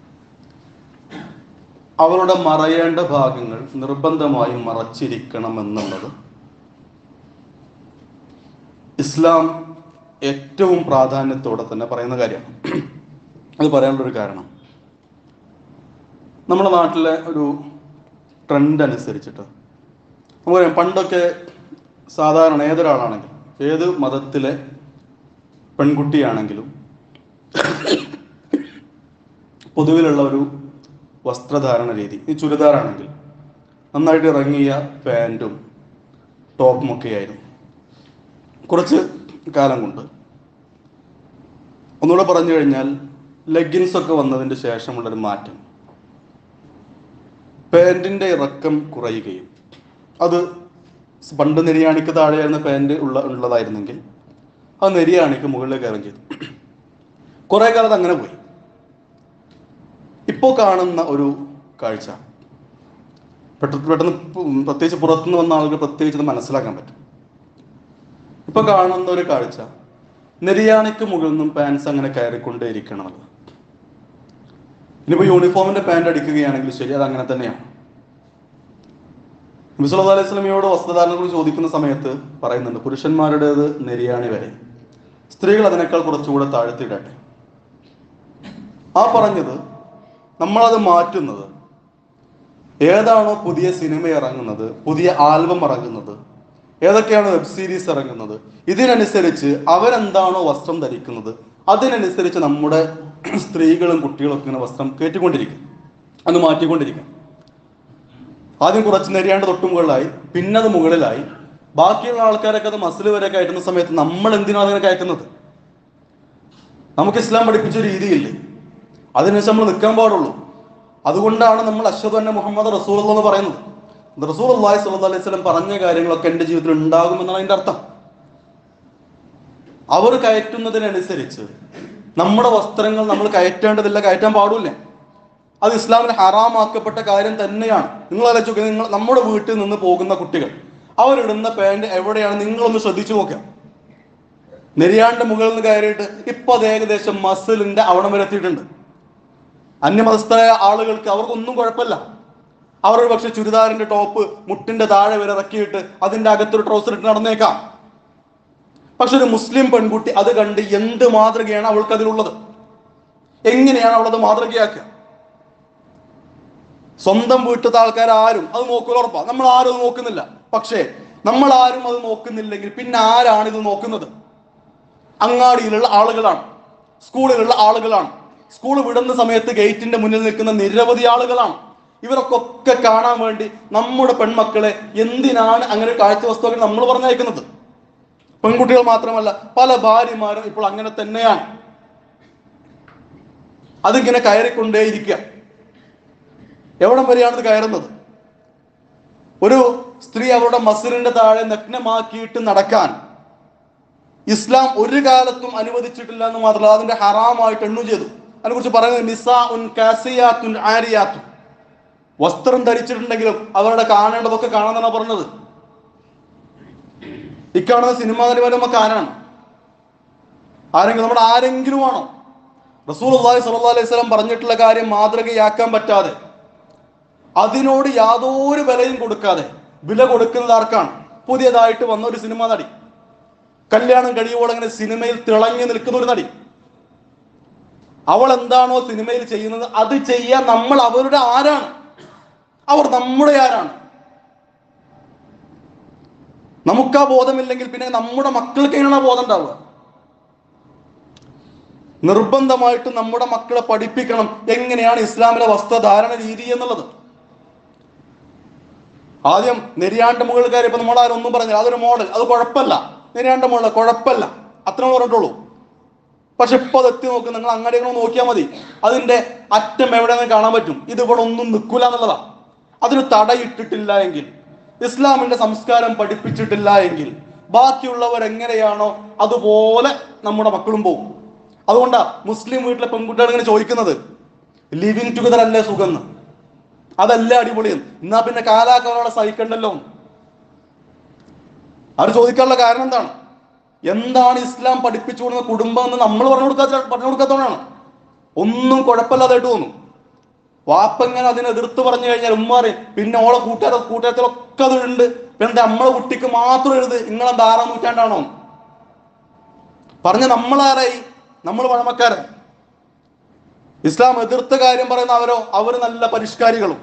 അവരുടെ മറയേണ്ട ഭാഗങ്ങൾ നിർബന്ധമായും മറച്ചിരിക്കണം എന്നുള്ളത് ഇസ്ലാം ഏറ്റവും പ്രാധാന്യത്തോടെ തന്നെ പറയുന്ന കാര്യമാണ് അത് പറയാനുള്ളൊരു കാരണം നമ്മുടെ നാട്ടിലെ ഒരു ട്രെൻഡ് അനുസരിച്ചിട്ട് നമുക്കറിയാം പണ്ടൊക്കെ സാധാരണ ഏതൊരാളാണെങ്കിലും ഏത് മതത്തിലെ പെൺകുട്ടിയാണെങ്കിലും പൊതുവിലുള്ള ഒരു വസ്ത്രധാരണ രീതി ഈ ചുരിദാറാണെങ്കിൽ നന്നായിട്ട് ഇറങ്ങിയ പാൻറ്റും ടോപ്പും ഒക്കെ ആയിരുന്നു കുറച്ച് കാലം കൊണ്ട് ഒന്നുകൂടെ പറഞ്ഞു കഴിഞ്ഞാൽ ലെഗിൻസ് ഒക്കെ വന്നതിന് ശേഷമുള്ളൊരു മാറ്റം പാൻറ്റിൻ്റെ ഇറക്കം കുറയുകയും അത് പണ്ട് നെരിയാണിക്ക് താഴെയായിരുന്ന പാൻറ് ഉള്ള ഉള്ളതായിരുന്നെങ്കിൽ അത് നെരിയാണിക്ക് മുകളിലേക്ക് ഇറങ്ങി ചെയ്തു കുറേ കാലത്ത് അങ്ങനെ പോയി ഇപ്പോൾ കാണുന്ന ഒരു കാഴ്ച പെട്ടെന്ന് പെട്ടെന്ന് പു- പ്രത്യേകിച്ച് പുറത്തുനിന്ന് വന്ന ആളുകൾ പ്രത്യേകിച്ച് ഇത് മനസ്സിലാക്കാൻ പറ്റും ഇപ്പൊ കാണുന്ന ഒരു കാഴ്ച നെരിയാണിക്ക് മുകളിൽ നിന്നും പാൻസ് അങ്ങനെ കയറിക്കൊണ്ടേ ഇരിക്കണമല്ലോ ഇനിയിപ്പോ യൂണിഫോമിന്റെ പാൻറ് അടിക്കുകയാണെങ്കിൽ ശരി അത് അങ്ങനെ തന്നെയാണ് നബിസ്വല്ലാ അലൈഹി സ്വലമിയോട് വസ്ത്രധാരണങ്ങൾ ചോദിക്കുന്ന സമയത്ത് പറയുന്നുണ്ട് പുരുഷന്മാരുടേത് നെരിയാണി വരെ സ്ത്രീകൾ അതിനേക്കാൾ കുറച്ചുകൂടെ താഴ്ത്തിയിടട്ടെ ആ പറഞ്ഞത് നമ്മളത് മാറ്റുന്നത് ഏതാണോ പുതിയ സിനിമ ഇറങ്ങുന്നത് പുതിയ ആൽബം ഇറങ്ങുന്നത് ഏതൊക്കെയാണോ വെബ് സീരീസ് ഇറങ്ങുന്നത് ഇതിനനുസരിച്ച് അവരെന്താണോ വസ്ത്രം ധരിക്കുന്നത് അതിനനുസരിച്ച് നമ്മുടെ സ്ത്രീകളും കുട്ടികളും ഒക്കെ ഇങ്ങനെ വസ്ത്രം കയറ്റിക്കൊണ്ടിരിക്കും അത് മാറ്റിക്കൊണ്ടിരിക്കും ആദ്യം കുറച്ച് നെരിയാണ്ട് തൊട്ട് മുകളിലായി പിന്നെ അത് മുകളിലായി ബാക്കിയുള്ള ആൾക്കാരൊക്കെ അത് മസിൽ വരെ കയറ്റുന്ന സമയത്ത് നമ്മൾ എന്തിനാണ് അതിനെ കയറ്റുന്നത് നമുക്ക് ഇസ്ലാം പഠിപ്പിച്ച രീതിയില്ലേ അതിനുശേഷം നമ്മൾ നിൽക്കാൻ പാടുള്ളൂ അതുകൊണ്ടാണ് നമ്മൾ അശ്വത് തന്നെ മുഹമ്മദ് റസൂൽ എന്ന് പറയുന്നത് റസൂൽ അള്ളാഹി സ്വല്ലു അലൈഹി സ്വലം പറഞ്ഞ കാര്യങ്ങളൊക്കെ എൻ്റെ ജീവിതത്തിൽ ഉണ്ടാകുമെന്നാണ് അതിന്റെ അർത്ഥം അവർ കയറ്റുന്നതിനനുസരിച്ച് നമ്മുടെ വസ്ത്രങ്ങൾ നമ്മൾ കയറ്റേണ്ടതില്ല കയറ്റാൻ പാടില്ല അത് ഇസ്ലാമിൽ ഹറാമാക്കപ്പെട്ട കാര്യം തന്നെയാണ് നിങ്ങൾ ആലോചിക്കുക നിങ്ങൾ നമ്മുടെ വീട്ടിൽ നിന്ന് പോകുന്ന കുട്ടികൾ അവരിടുന്ന പാൻറ് എവിടെയാണ് നിങ്ങളൊന്ന് ശ്രദ്ധിച്ചു നോക്കാം നെരിയാണ്ട് മുകളിൽ നിന്ന് കയറിയിട്ട് ഇപ്പൊ അത് ഏകദേശം മസിലിന്റെ അവിടം വരെ എത്തിയിട്ടുണ്ട് അന്യമതസ്ഥരായ ആളുകൾക്ക് അവർക്കൊന്നും കുഴപ്പമില്ല അവർ ഒരു പക്ഷെ ചുരിദാറിന്റെ ടോപ്പ് മുട്ടിന്റെ താഴെ വരെ ഇറക്കിയിട്ട് അതിന്റെ അകത്തൊരു ട്രൗസർ ഇട്ട് നടന്നേക്കാം പക്ഷെ ഒരു മുസ്ലിം പെൺകുട്ടി അത് കണ്ട് എന്ത് മാതൃകയാണ് അവൾക്ക് അതിലുള്ളത് എങ്ങനെയാണ് അവളത് മാതൃകയാക്കുക സ്വന്തം വീട്ടിലത്തെ ആൾക്കാർ ആരും അത് നോക്കുക ഉറപ്പാ നമ്മൾ ആരും അത് നോക്കുന്നില്ല പക്ഷേ നമ്മൾ ആരും അത് നോക്കുന്നില്ലെങ്കിൽ പിന്നെ ആരാണ് ഇത് നോക്കുന്നത് അങ്ങാടിയിലുള്ള ആളുകളാണ് സ്കൂളിലുള്ള ആളുകളാണ് സ്കൂൾ വിടുന്ന സമയത്ത് ഗേറ്റിന്റെ മുന്നിൽ നിൽക്കുന്ന നിരവധി ആളുകളാണ് ഇവരൊക്കെ ഒക്കെ കാണാൻ വേണ്ടി നമ്മുടെ പെൺമക്കളെ എന്തിനാണ് അങ്ങനെ കാഴ്ച വസ്തുക്കൾ നമ്മൾ പറഞ്ഞയക്കുന്നത് പെൺകുട്ടികൾ മാത്രമല്ല പല ഭാര്യമാരും ഇപ്പോൾ അങ്ങനെ തന്നെയാണ് അതിങ്ങനെ കയറിക്കൊണ്ടേയിരിക്കുക എവിടം വരെയാണ് ഇത് കയറുന്നത് ഒരു സ്ത്രീ അവരുടെ മസിലിന്റെ താഴെ നഗ്നമാക്കിയിട്ട് നടക്കാൻ ഇസ്ലാം ഒരു കാലത്തും അനുവദിച്ചിട്ടില്ല എന്ന് മാത്രമല്ല അതിന്റെ ഹറാമായിട്ട് എണ്ണു ചെയ്തു അതിനെ കുറിച്ച് പറയുന്നത് നിസാ ഉൻ കാസിയാത്തുൻ ആരിയാത്തുൻ വസ്ത്രം ധരിച്ചിട്ടുണ്ടെങ്കിലും അവരുടെ കാണേണ്ടതൊക്കെ കാണാന്നാണ് പറഞ്ഞത് ഇക്കാണുന്ന സിനിമാ നടിമാരൊക്കെ ആരാണ് ആരെങ്കിലും നമ്മുടെ ആരെങ്കിലും ആണോ റസൂൽ അള്ളാഹി സല്ലല്ലാഹു അലൈഹി വസല്ലം പറഞ്ഞിട്ടുള്ള കാര്യം മാതൃകയാക്കാൻ പറ്റാതെ അതിനോട് യാതൊരു വിലയും കൊടുക്കാതെ വില കൊടുക്കുന്നത് ആർക്കാണ് പുതിയതായിട്ട് വന്ന ഒരു സിനിമാ നടി കല്യാണം കഴിയുമ്പോൾ അങ്ങനെ സിനിമയിൽ തിളങ്ങി നിൽക്കുന്ന ഒരു നടി അവൾ എന്താണോ സിനിമയിൽ ചെയ്യുന്നത് അത് ചെയ്യാൻ നമ്മൾ അവരുടെ ആരാണ് അവർ നമ്മുടെ ആരാണ് നമുക്ക് ആ ബോധമില്ലെങ്കിൽ പിന്നെ നമ്മുടെ മക്കൾക്ക് എങ്ങനെയാണ് ആ ബോധം ഉണ്ടാവുക നിർബന്ധമായിട്ടും നമ്മുടെ മക്കളെ പഠിപ്പിക്കണം എങ്ങനെയാണ് ഇസ്ലാമിലെ വസ്ത്രധാരണ രീതി എന്നുള്ളത് ആദ്യം നെരിയാണ്ട് മുകളിൽ കയറിയപ്പോ നമ്മൾ ആരും ഒന്നും പറഞ്ഞില്ല അതൊരു മോഡൽ അത് കുഴപ്പമില്ല നെരിയാണ്ട് മുകളിൽ കുഴപ്പമില്ല അത്ര പറഞ്ഞിട്ടുള്ളൂ പക്ഷെ ഇപ്പൊ അത് എത്തി നോക്ക് നിങ്ങൾ അങ്ങോട്ട് ഇങ്ങനെ നോക്കിയാൽ മതി അതിന്റെ അറ്റം എവിടെയെന്ന് കാണാൻ പറ്റും ഇത് ഇവിടെ ഒന്നും നിൽക്കൂല എന്നുള്ളതാ അതിന് തടയിട്ടിട്ടില്ല എങ്കിൽ ഇസ്ലാമിന്റെ സംസ്കാരം പഠിപ്പിച്ചിട്ടില്ല എങ്കിൽ ബാക്കിയുള്ളവർ എങ്ങനെയാണോ അതുപോലെ നമ്മുടെ മക്കളും പോകും അതുകൊണ്ടാ മുസ്ലിം വീട്ടിലെ പെൺകുട്ടികൾ ഇങ്ങനെ ചോദിക്കുന്നത് ലിവിങ് ടുഗദർ അല്ലേ സുഖം എന്ന് അതല്ല അടിപൊളിയെന്ന് എന്നാ പിന്നെ കാലാകാലോടെ സഹിക്കണ്ടല്ലോ എന്ന്. അവർ ചോദിക്കാനുള്ള കാരണം എന്താണ് എന്താണ് ഇസ്ലാം പഠിപ്പിച്ചു കൊടുക്കുന്ന കുടുംബം എന്ന് നമ്മൾ പറഞ്ഞു കൊടുക്കാത്ത പറഞ്ഞു കൊടുക്കാത്തതുകൊണ്ടാണ് ഒന്നും കുഴപ്പമില്ലാതായിട്ട് തോന്നും വാപ്പങ്ങനെ അതിനെ എതിർത്ത് പറഞ്ഞു കഴിഞ്ഞാൽ ഉമ്മാറി പിന്നെ ഓളെ കൂട്ടുകാരെ കൂട്ടുകാരത്തിലൊക്കെ അതുണ്ട് പിന്നെ എന്താ നമ്മളെ കുട്ടിക്ക് മാത്രം എഴുത് നിങ്ങളെന്താ ആറാം നൂറ്റാണ്ടാണോ പറഞ്ഞ നമ്മളാരായി നമ്മൾ പഴമക്കാരായി ഇസ്ലാം എതിർത്ത കാര്യം പറയുന്ന അവരോ അവർ നല്ല പരിഷ്കാരികളും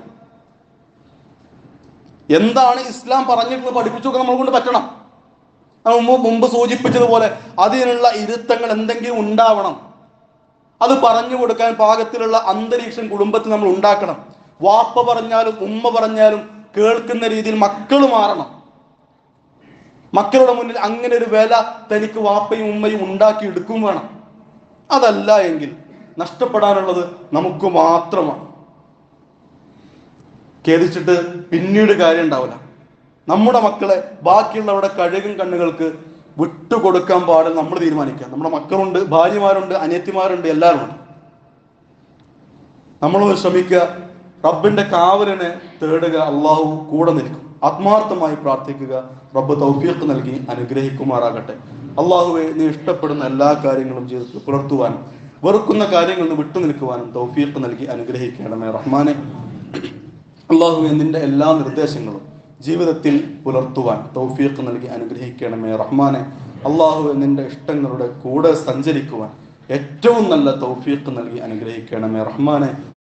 എന്താണ് ഇസ്ലാം പറഞ്ഞിട്ടുള്ളത് പഠിപ്പിച്ചു നമ്മൾ കൊണ്ട് പറ്റണം ഞാൻ മുമ്പ് മുമ്പ് സൂചിപ്പിച്ചതുപോലെ അതിനുള്ള ഇരുത്തങ്ങൾ എന്തെങ്കിലും ഉണ്ടാവണം അത് പറഞ്ഞു കൊടുക്കാൻ പാകത്തിലുള്ള അന്തരീക്ഷം കുടുംബത്തിൽ നമ്മൾ ഉണ്ടാക്കണം വാപ്പ പറഞ്ഞാലും ഉമ്മ പറഞ്ഞാലും കേൾക്കുന്ന രീതിയിൽ മക്കൾ മാറണം മക്കളുടെ മുന്നിൽ അങ്ങനെ ഒരു വില തനിക്ക് വാപ്പയും ഉമ്മയും ഉണ്ടാക്കി എടുക്കും വേണം അതല്ല എങ്കിൽ നഷ്ടപ്പെടാനുള്ളത് നമുക്ക് മാത്രമാണ് ഖേദിച്ചിട്ട് പിന്നീട് കാര്യം ഉണ്ടാവില്ല നമ്മുടെ മക്കളെ ബാക്കിയുള്ളവരുടെ കഴുകും കണ്ണുകൾക്ക് വിട്ടുകൊടുക്കാൻ പാടില്ല നമ്മൾ തീരുമാനിക്കുക നമ്മുടെ മക്കളുണ്ട് ഭാര്യമാരുണ്ട് അനിയത്തിമാരുണ്ട് എല്ലാവരും ഉണ്ട് നമ്മളൊന്ന് ശ്രമിക്കുക റബ്ബിന്റെ കാവലിനെ തേടുക അള്ളാഹു കൂടെ നിൽക്കും ആത്മാർത്ഥമായി പ്രാർത്ഥിക്കുക റബ്ബ് തൗഫീഖ് നൽകി അനുഗ്രഹിക്കുമാറാകട്ടെ അള്ളാഹുവെ നീ ഇഷ്ടപ്പെടുന്ന എല്ലാ കാര്യങ്ങളും ജീവിതത്തിൽ പുലർത്തുവാനും വെറുക്കുന്ന കാര്യങ്ങളിൽ നിന്ന് വിട്ടു നിൽക്കുവാനും തൗഫീഖ് നൽകി അനുഗ്രഹിക്കണമേ റഹ്മാനെ അള്ളാഹുവെ നിന്റെ എല്ലാ നിർദ്ദേശങ്ങളും ജീവിതത്തിൽ പുലർത്തുവാൻ തൗഫീഖ് നൽകി അനുഗ്രഹിക്കണമേ റഹ്മാനെ അള്ളാഹുവെ നിന്റെ ഇഷ്ടങ്ങളുടെ കൂടെ സഞ്ചരിക്കുവാൻ ഏറ്റവും നല്ല തൗഫീഖ് നൽകി അനുഗ്രഹിക്കണമേ റഹ്മാനെ